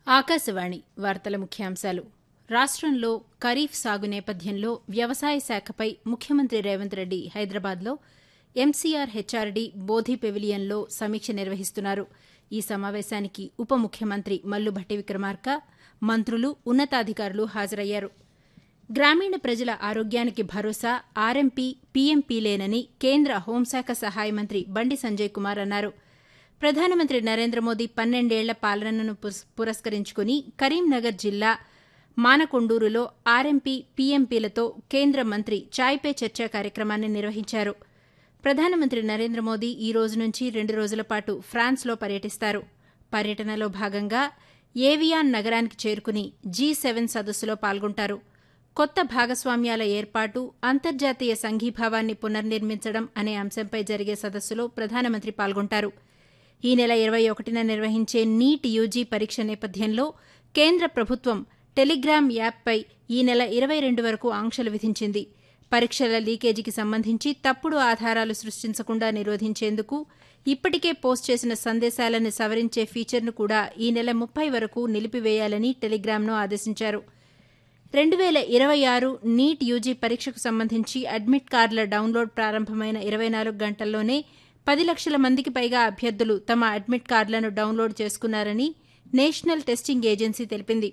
ఆకాశవాణి వార్తల ముఖ్యాంశాలు రాష్ట్రంలో ఖరీఫ్ సాగు నేపథ్యంలో వ్యవసాయ శాఖపై ముఖ్యమంత్రి రేవంత్ రెడ్డి హైదరాబాద్లో ఎంసీఆర్ హెచ్ఆర్డీ బోధి పెవిలియన్లో సమీక్ష నిర్వహిస్తున్నారు ఈ సమావేశానికి ఉప ముఖ్యమంత్రి మల్లుభట్టి విక్రమార్క మంత్రులు ఉన్నతాధికారులు హాజరయ్యారు గ్రామీణ ప్రజల ఆరోగ్యానికి భరోసా ఆర్ఎంపీ పీఎంపీలేనని కేంద్ర హోంశాఖ సహాయ మంత్రి బండి సంజయ్ కుమార్ అన్నారు ప్రధానమంత్రి నరేంద్ర మోదీ పన్నెండేళ్ల పాలనను పురస్- పురస్కరించుకుని కరీంనగర్ జిల్లా మానకొండూరులో ఆర్ఎంపీ పీఎంపీలతో కేంద్ర మంత్రి చాయ్ పే చర్చా కార్యక్రమాన్ని నిర్వహించారు ప్రధానమంత్రి నరేంద్ర మోదీ ఈ రోజు నుంచి రెండు రోజుల పాటు ఫ్రాన్స్లో పర్యటిస్తారు పర్యటనలో భాగంగా ఏవియాన్ నగరానికి చేరుకుని జీ సెవెన్ సదస్సులో పాల్గొంటారు కొత్త భాగస్వామ్యాల ఏర్పాటు అంతర్జాతీయ సంఘీభావాన్ని పునర్నిర్మించడం అనే అంశంపై జరిగే సదస్సులో ప్రధానమంత్రి పాల్గొంటారు ఈ నెల ఇరవై ఒకటిన నిర్వహించే నీట్ యూజీ పరీక్ష నేపథ్యంలో కేంద్ర ప్రభుత్వం టెలిగ్రామ్ యాప్పై ఈ నెల ఇరవై రెండు వరకు ఆంక్షలు విధించింది పరీక్షల లీకేజీకి సంబంధించి తప్పుడు ఆధారాలు సృష్టించకుండా నిరోధించేందుకు ఇప్పటికే పోస్ట్ చేసిన సందేశాలను సవరించే ఫీచర్ను కూడా ఈ నెల ముప్పై వరకు నిలిపివేయాలని టెలిగ్రామ్ను ఆదేశించారు రెండు వేల ఇరవై ఆరు నీట్ యూజీ పరీక్షకు సంబంధించి అడ్మిట్ కార్డుల డౌన్లోడ్ ప్రారంభమైన ఇరవై నాలుగు గంటల్లోనే పది లక్షల మందికి పైగా అభ్యర్థులు తమ అడ్మిట్ కార్డులను డౌన్లోడ్ చేసుకున్నారని నేషనల్ టెస్టింగ్ ఏజెన్సీ తెలిపింది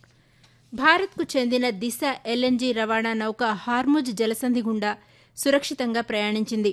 భారత్కు చెందిన దిశ ఎల్ఎన్జీ రవాణా నౌక హార్ముజ్ జలసంధి గుండా సురక్షితంగా ప్రయాణించింది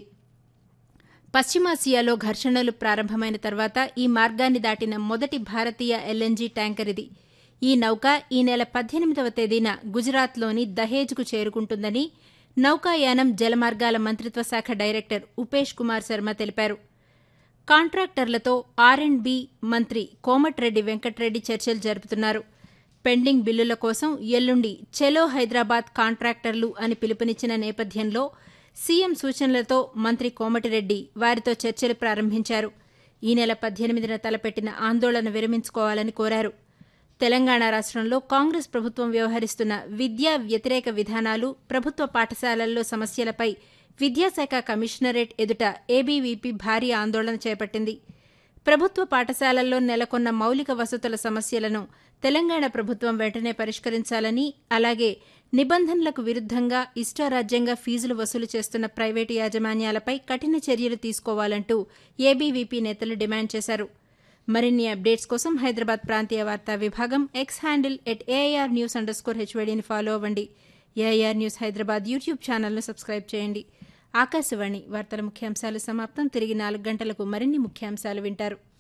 పశ్చిమాసియాలో ఘర్షణలు ప్రారంభమైన తర్వాత ఈ మార్గాన్ని దాటిన మొదటి భారతీయ ఎల్ఎన్జీ ట్యాంకర్ ఇది ఈ నౌక ఈ నెల పద్దెనిమిదవ తేదీన గుజరాత్లోని దహేజ్కు చేరుకుంటుందని నౌకాయానం జలమార్గాల మంత్రిత్వ శాఖ డైరెక్టర్ ఉపేష్ కుమార్ శర్మ తెలిపారు కాంట్రాక్టర్లతో ఆర్ అండ్ బి మంత్రి కోమటిరెడ్డి వెంకట్రెడ్డి చర్చలు జరుపుతున్నారు పెండింగ్ బిల్లుల కోసం ఎల్లుండి చెలో హైదరాబాద్ కాంట్రాక్టర్లు అని పిలుపునిచ్చిన నేపథ్యంలో సీఎం సూచనలతో మంత్రి కోమటిరెడ్డి వారితో చర్చలు ప్రారంభించారు ఈ నెల పద్దెనిమిదిన తలపెట్టిన ఆందోళన విరమించుకోవాలని కోరారు తెలంగాణ రాష్ట్రంలో కాంగ్రెస్ ప్రభుత్వం వ్యవహరిస్తున్న విద్యా వ్యతిరేక విధానాలు ప్రభుత్వ పాఠశాలల్లో సమస్యలపై విద్యాశాఖ కమిషనరేట్ ఎదుట ఏబీవీపీ భారీ ఆందోళన చేపట్టింది ప్రభుత్వ పాఠశాలల్లో నెలకొన్న మౌలిక వసతుల సమస్యలను తెలంగాణ ప్రభుత్వం వెంటనే పరిష్కరించాలని అలాగే నిబంధనలకు విరుద్దంగా ఇష్టారాజ్యంగా ఫీజులు వసూలు చేస్తున్న ప్రైవేటు యాజమాన్యాలపై కఠిన చర్యలు తీసుకోవాలంటూ ఏబీవీపీ నేతలు డిమాండ్ చేశారు మరిన్ని అప్డేట్స్ కోసం హైదరాబాద్ ప్రాంతీయ వార్తా విభాగం X handle at AIR news underscore స్కోర్ హెచ్వైడీని ఫాలో అవ్వండి ఏఐఆర్ న్యూస్ హైదరాబాద్ యూట్యూబ్ ఛానల్ను సబ్స్క్రైబ్ చేయండి ఆకాశవాణి వార్తల ముఖ్యాంశాలు సమాప్తం తిరిగి నాలుగు గంటలకు మరిన్ని ముఖ్యాంశాలు వింటారు